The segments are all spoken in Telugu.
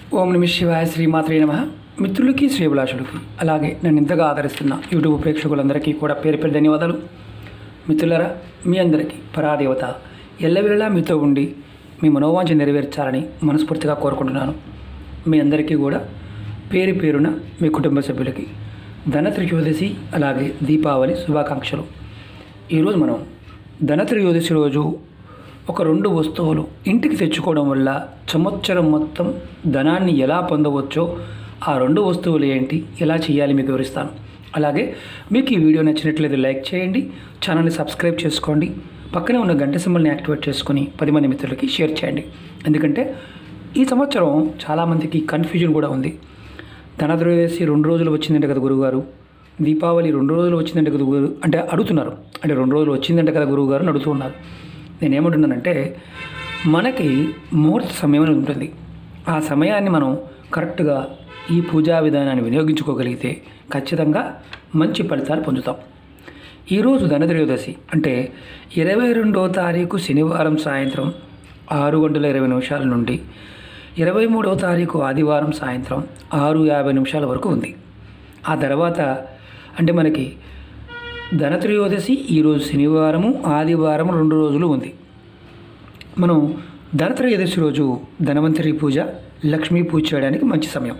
ఓం నమ శివాయ శ్రీమాత్రే నమ మిత్రులకి శ్రీభిలాషులకి అలాగే నన్ను ఇంతగా ఆదరిస్తున్న యూట్యూబ్ ప్రేక్షకులందరికీ కూడా పేరు పేరు ధన్యవాదాలు మిత్రులరా మీ అందరికీ పరాదేవత ఎల్లవేళలా మీతో ఉండి మీ మనోవాంఛ నెరవేర్చాలని మనస్ఫూర్తిగా కోరుకుంటున్నాను మీ అందరికీ కూడా పేరు పేరున మీ కుటుంబ సభ్యులకి ధనత్రయోదశి అలాగే దీపావళి శుభాకాంక్షలు ఈరోజు మనం ధనత్రయోదశి రోజు ఒక రెండు వస్తువులు ఇంటికి తెచ్చుకోవడం వల్ల సంవత్సరం మొత్తం ధనాన్ని ఎలా పొందవచ్చో ఆ రెండు వస్తువులు ఏంటి ఎలా చేయాలి మీకు వివరిస్తాను అలాగే మీకు ఈ వీడియో నచ్చినట్లయితే లైక్ చేయండి ఛానల్ని సబ్స్క్రైబ్ చేసుకోండి పక్కనే ఉన్న గంట సింబల్ని యాక్టివేట్ చేసుకొని పది మంది మిత్రులకి షేర్ చేయండి ఎందుకంటే ఈ సంవత్సరం చాలామందికి కన్ఫ్యూజన్ కూడా ఉంది ధనత్రయోదశి రెండు రోజులు వచ్చిందంటే కదా గురువుగారు దీపావళి రెండు రోజులు వచ్చిందంటే కదా గురు అంటే అడుగుతున్నారు అంటే రెండు రోజులు వచ్చిందంటే కదా గురువు గారు అని అడుగుతూ ఉన్నారు నేనేమంటున్నానంటే మనకి ముహూర్త సమయం అనేది ఉంటుంది ఆ సమయాన్ని మనం కరెక్ట్గా ఈ పూజా విధానాన్ని వినియోగించుకోగలిగితే ఖచ్చితంగా మంచి ఫలితాలు పొందుతాం ఈరోజు ధనత్రయోదశి అంటే ఇరవై రెండో తారీఖు శనివారం సాయంత్రం ఆరు గంటల ఇరవై నిమిషాల నుండి ఇరవై మూడవ తారీఖు ఆదివారం సాయంత్రం ఆరు యాభై నిమిషాల వరకు ఉంది ఆ తర్వాత అంటే మనకి ధనత్రయోదశి ఈరోజు శనివారము ఆదివారం రెండు రోజులు ఉంది మనం ధనత్రయోదశి రోజు ధనవంతరి పూజ లక్ష్మీ పూజ చేయడానికి మంచి సమయం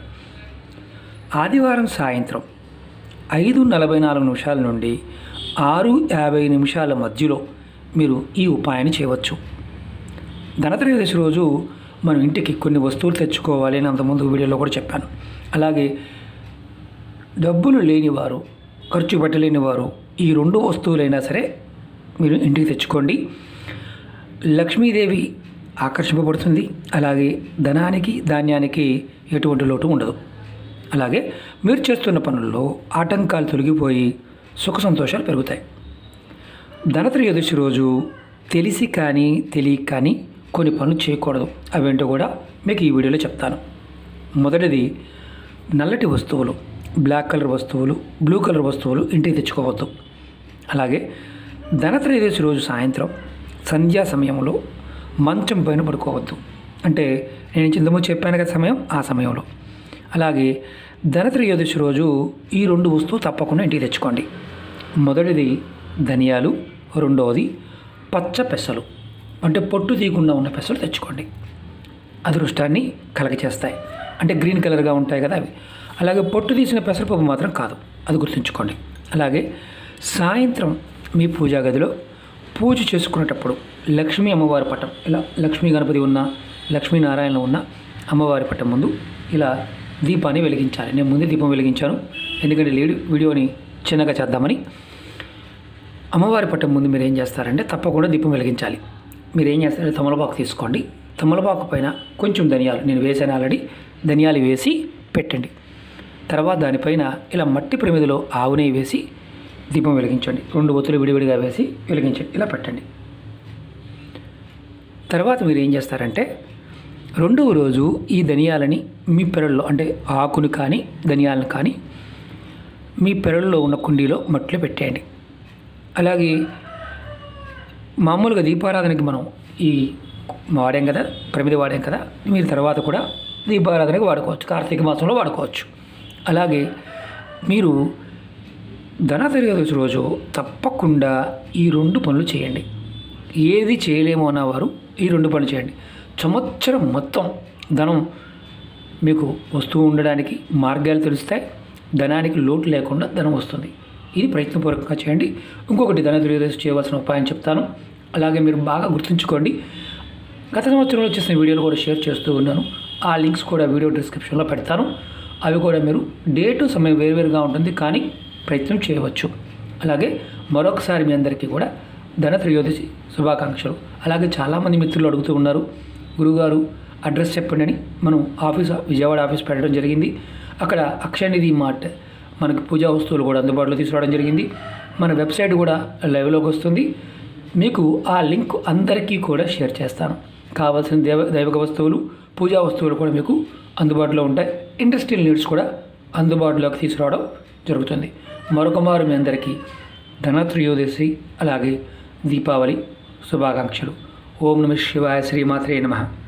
ఆదివారం సాయంత్రం ఐదు నలభై నాలుగు నిమిషాల నుండి ఆరు యాభై నిమిషాల మధ్యలో మీరు ఈ ఉపాయాన్ని చేయవచ్చు ధనత్రయోదశి రోజు మనం ఇంటికి కొన్ని వస్తువులు తెచ్చుకోవాలి అని అంతకుముందు వీడియోలో కూడా చెప్పాను అలాగే డబ్బులు లేనివారు ఖర్చు పెట్టలేని వారు ఈ రెండు వస్తువులైనా సరే మీరు ఇంటికి తెచ్చుకోండి లక్ష్మీదేవి ఆకర్షింపబడుతుంది అలాగే ధనానికి ధాన్యానికి ఎటువంటి లోటు ఉండదు అలాగే మీరు చేస్తున్న పనుల్లో ఆటంకాలు తొలగిపోయి సుఖ సంతోషాలు పెరుగుతాయి ధనత్రయోదశి రోజు తెలిసి కానీ తెలియక కానీ కొన్ని పనులు చేయకూడదు అవేంటో కూడా మీకు ఈ వీడియోలో చెప్తాను మొదటిది నల్లటి వస్తువులు బ్లాక్ కలర్ వస్తువులు బ్లూ కలర్ వస్తువులు ఇంటికి తెచ్చుకోవద్దు అలాగే ధనత్రయోదశి రోజు సాయంత్రం సంధ్యా సమయంలో మంచం పైన పడుకోవద్దు అంటే నేను ఇంతకుముందు చెప్పాను కదా సమయం ఆ సమయంలో అలాగే ధనత్రయోదశి రోజు ఈ రెండు వస్తువులు తప్పకుండా ఇంటికి తెచ్చుకోండి మొదటిది ధనియాలు రెండవది పచ్చ పెసలు అంటే పొట్టు తీయకుండా ఉన్న పెసలు తెచ్చుకోండి అదృష్టాన్ని కలగచేస్తాయి అంటే గ్రీన్ కలర్గా ఉంటాయి కదా అవి అలాగే పొట్టు తీసిన పెసరపప్పు మాత్రం కాదు అది గుర్తుంచుకోండి అలాగే సాయంత్రం మీ పూజా గదిలో పూజ చేసుకునేటప్పుడు లక్ష్మీ అమ్మవారి పటం ఇలా లక్ష్మీ గణపతి ఉన్న లక్ష్మీనారాయణ ఉన్న అమ్మవారి పటం ముందు ఇలా దీపాన్ని వెలిగించాలి నేను ముందే దీపం వెలిగించాను ఎందుకంటే లేడి వీడియోని చిన్నగా చేద్దామని అమ్మవారి పట్టం ముందు మీరు ఏం చేస్తారంటే తప్పకుండా దీపం వెలిగించాలి మీరు ఏం చేస్తారంటే తమలపాకు తీసుకోండి తమలపాకు పైన కొంచెం ధనియాలు నేను వేసాను ఆల్రెడీ ధనియాలు వేసి పెట్టండి తర్వాత దానిపైన ఇలా మట్టి ప్రమిదిలో ఆవు నెయ్యి వేసి దీపం వెలిగించండి రెండు ఒత్తులు విడివిడిగా వేసి వెలిగించండి ఇలా పెట్టండి తర్వాత మీరు ఏం చేస్తారంటే రెండవ రోజు ఈ ధనియాలని మీ పెరల్లో అంటే ఆకుని కానీ ధనియాలను కానీ మీ పెరల్లో ఉన్న కుండీలో మట్టిలో పెట్టేయండి అలాగే మామూలుగా దీపారాధనకి మనం ఈ వాడాం కదా ప్రమిది వాడాం కదా మీరు తర్వాత కూడా దీపారాధనకి వాడుకోవచ్చు కార్తీక మాసంలో వాడుకోవచ్చు అలాగే మీరు ధనత్రయోదశి రోజు తప్పకుండా ఈ రెండు పనులు చేయండి ఏది చేయలేమో అన్నవారు ఈ రెండు పనులు చేయండి సంవత్సరం మొత్తం ధనం మీకు వస్తూ ఉండడానికి మార్గాలు తెలుస్తాయి ధనానికి లోటు లేకుండా ధనం వస్తుంది ఇది ప్రయత్నపూర్వకంగా చేయండి ఇంకొకటి ధన త్రయోదశి చేయవలసిన ఉపాయం చెప్తాను అలాగే మీరు బాగా గుర్తుంచుకోండి గత సంవత్సరంలో చేసిన వీడియోలు కూడా షేర్ చేస్తూ ఉన్నాను ఆ లింక్స్ కూడా వీడియో డిస్క్రిప్షన్లో పెడతాను అవి కూడా మీరు డేటు సమయం వేరువేరుగా ఉంటుంది కానీ ప్రయత్నం చేయవచ్చు అలాగే మరొకసారి మీ అందరికీ కూడా ధన త్రయోదశి శుభాకాంక్షలు అలాగే చాలామంది మిత్రులు అడుగుతూ ఉన్నారు గురుగారు అడ్రస్ చెప్పండి అని మనం ఆఫీస్ విజయవాడ ఆఫీస్ పెట్టడం జరిగింది అక్కడ అక్షయనిధి మార్ట్ మనకి పూజా వస్తువులు కూడా అందుబాటులో తీసుకురావడం జరిగింది మన వెబ్సైట్ కూడా లైవ్లోకి వస్తుంది మీకు ఆ లింక్ అందరికీ కూడా షేర్ చేస్తాను కావాల్సిన దేవ దైవిక వస్తువులు పూజా వస్తువులు కూడా మీకు అందుబాటులో ఉంటాయి ఇండస్ట్రియల్ నీడ్స్ కూడా అందుబాటులోకి తీసుకురావడం జరుగుతుంది మరొక మారు మీ అందరికీ ధనత్రయోదశి అలాగే దీపావళి శుభాకాంక్షలు ఓం నమ శివాయ శ్రీమాత్రే నమః